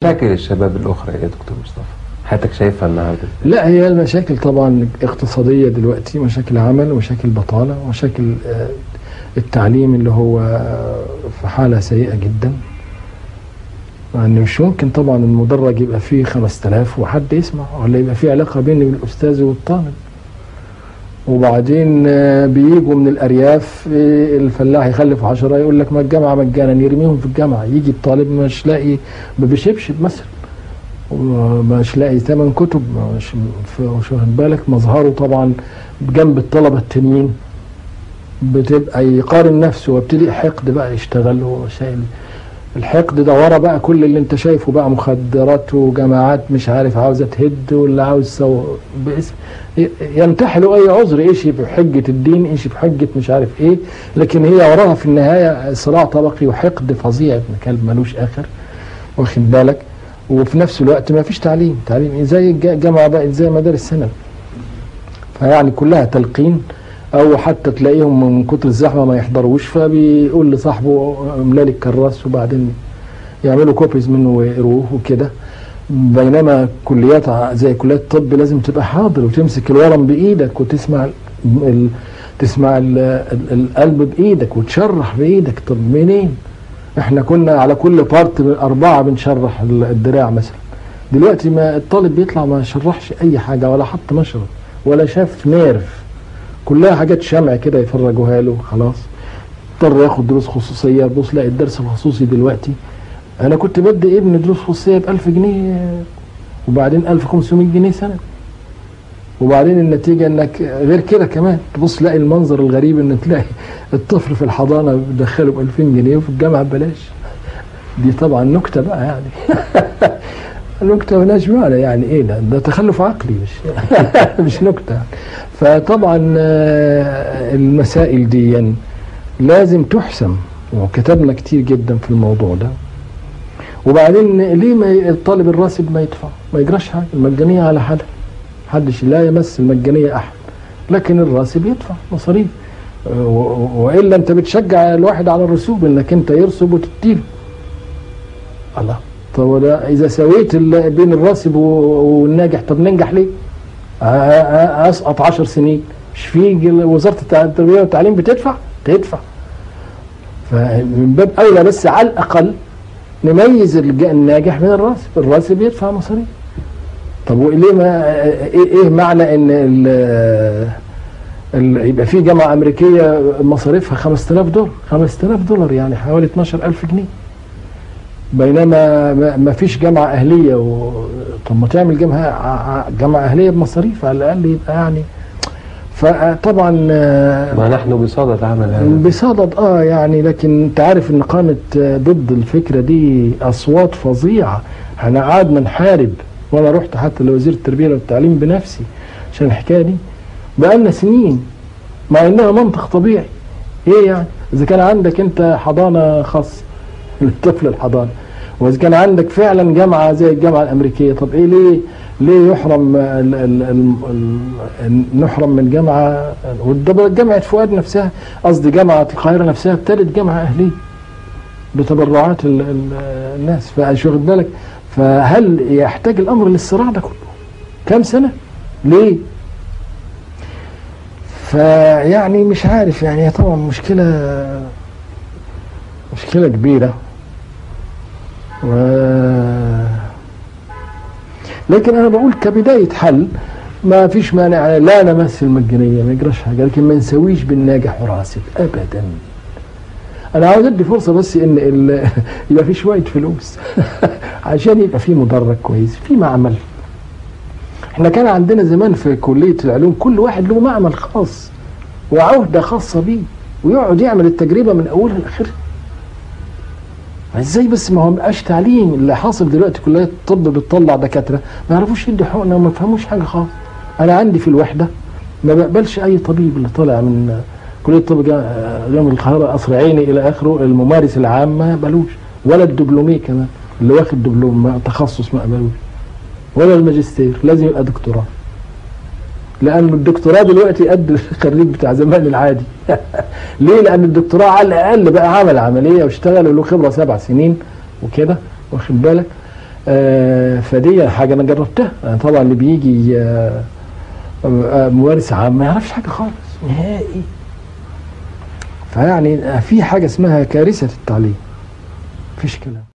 مشاكل الشباب الاخرى يا دكتور مصطفى حياتك شايفها النهارده لا هي المشاكل طبعا اقتصادية دلوقتي مشاكل عمل ومشاكل بطالة ومشاكل آه، التعليم اللي هو آه، في حالة سيئة جدا يعني مش ممكن طبعا المدرج يبقى فيه 5000 وحد يسمع ولا يبقى فيه علاقة بين الأستاذ والطالب وبعدين آه، بيجوا من الأرياف آه، الفلاح يخلف عشرة يقول لك ما الجامعة مجانا يرميهم في الجامعة يجي الطالب مش لاقي بشبشب مثلا ومش لاقي ثمن كتب مش مش واخد بالك مظهره طبعا جنب الطلبه التانيين بتبقى يقارن نفسه ويبتدي حقد بقى يشتغل وشايل الحقد ده ورا بقى كل اللي انت شايفه بقى مخدرات وجماعات مش عارف عاوزه تهد ولا عاوز سو باسم ي- ينتحلوا اي عذر ايش بحجه الدين ايش بحجه مش عارف ايه لكن هي وراها في النهايه صراع طبقي وحقد فظيع ابن كلب ملوش اخر واخد بالك وفي نفس الوقت ما فيش تعليم تعليم إيه؟ زي الج- الجامعه بقت زي مدارس ثانوي فيعني كلها تلقين او حتى تلاقيهم من كتر الزحمه ما يحضروش فبيقول لصاحبه املى لي الكراس وبعدين يعملوا كوبيز منه ويقروه وكده بينما كليات ع- زي كليات الطب لازم تبقى حاضر وتمسك الورم بايدك وتسمع ال... ال... تسمع ال... ال... القلب بايدك وتشرح بايدك طب منين؟ احنا كنا على كل بارت اربعه بنشرح ال- الدراع مثلا دلوقتي ما الطالب بيطلع ما شرحش اي حاجه ولا حط مشرط ولا شاف نيرف كلها حاجات شمع كده يفرجوها له خلاص اضطر ياخد دروس خصوصيه بص لاقي الدرس الخصوصي دلوقتي انا كنت بدي ابني دروس خصوصيه ب 1000 جنيه وبعدين 1500 جنيه سنه وبعدين النتيجه انك غير كده كمان تبص تلاقي المنظر الغريب ان تلاقي الطفل في الحضانه بتدخله ب 2000 جنيه وفي الجامعه ببلاش دي طبعا نكته بقى يعني نكته مالهاش معنى يعني ايه ده ده تخلف عقلي مش مش نكته يعني. فطبعا آه، المسائل دي يعني لازم تحسم وكتبنا كتير جدا في الموضوع ده وبعدين ليه ما ي- الطالب الراسب ما يدفع ما يجراش حاجه المجانيه على حالها محدش لا يمس المجانيه احد لكن الراسب يدفع مصاريف آه، و- و- والا انت بتشجع الواحد على الرسوب انك انت يرسب وتديله الله طب وده اذا سويت ال- بين الراسب و- والناجح طب ننجح ليه؟ آ- آ- اسقط 10 سنين مش في جل- وزاره التع- التربيه والتعليم بتدفع؟ تدفع فمن باب اولى بس على الاقل نميز الج- الناجح من الراسب، الراسب يدفع مصاريف. طب وليه ما ايه, إيه معنى ان ال ال- يبقى في جامعه امريكيه مصاريفها 5000 دولار 5000 دولار يعني حوالي 12000 جنيه بينما ما- ما فيش جامعه اهليه و... طب ما تعمل جامعه ع- جامعه اهليه بمصاريف على الاقل يبقى يعني فطبعا آه، ما نحن بصدد عمل هذا بصدد اه يعني لكن انت عارف ان قامت آه، ضد الفكره دي اصوات فظيعه احنا قعدنا نحارب وانا رحت حتى لوزير التربيه والتعليم بنفسي عشان الحكايه دي بقالنا سنين مع انها منطق طبيعي ايه يعني اذا كان عندك انت حضانه خاصه للطفل الحضانه واذا كان عندك فعلا جامعه زي الجامعه الامريكيه طب ايه ليه ليه يحرم ال ال ال ال نحرم من جامعه وده جامعه فؤاد نفسها قصدي جامعه القاهره نفسها ابتدت جامعه اهليه بتبرعات ال ال الناس فمش واخد بالك فهل يحتاج الامر للصراع ده كله؟ كام سنه؟ ليه؟ فيعني مش عارف يعني هي طبعا مشكله مشكله كبيره و لكن انا بقول كبدايه حل ما فيش مانع لا نمثل مجانيه ما يجراش حاجه لكن ما نسويش بالناجح وراسب ابدا انا عاوز ادي فرصه بس ان ال- يبقى في شويه فلوس عشان يبقى في مدرج كويس في معمل احنا كان عندنا زمان في كليه العلوم كل واحد له معمل خاص وعهده خاصه بيه ويقعد يعمل التجربه من اولها لاخرها ازاي بس ما هو مبقاش تعليم اللي حاصل دلوقتي كليات الطب بتطلع دكاتره ما يعرفوش يدي حقنه وما يفهموش حاجه خالص انا عندي في الوحده ما بقبلش اي طبيب اللي طالع من كليه الطب جا- جامعه القاهره قصر عيني الى اخره الممارس العام ما يقبلوش ولا الدبلومي كمان اللي واخد دبلوم ما- تخصص ما قبلوش ولا الماجستير لازم يبقى دكتوراه لان الدكتوراه دلوقتي قد الخريج بتاع زمان العادي ليه لان الدكتوراه على الاقل بقى عمل عمليه واشتغل وله خبره سبع سنين وكده واخد بالك آه فدي حاجه انا جربتها يعني طبعا اللي بيجي آه آه ممارس عام ما يعرفش حاجه خالص نهائي فيعني في حاجه اسمها كارثه التعليم مفيش كلام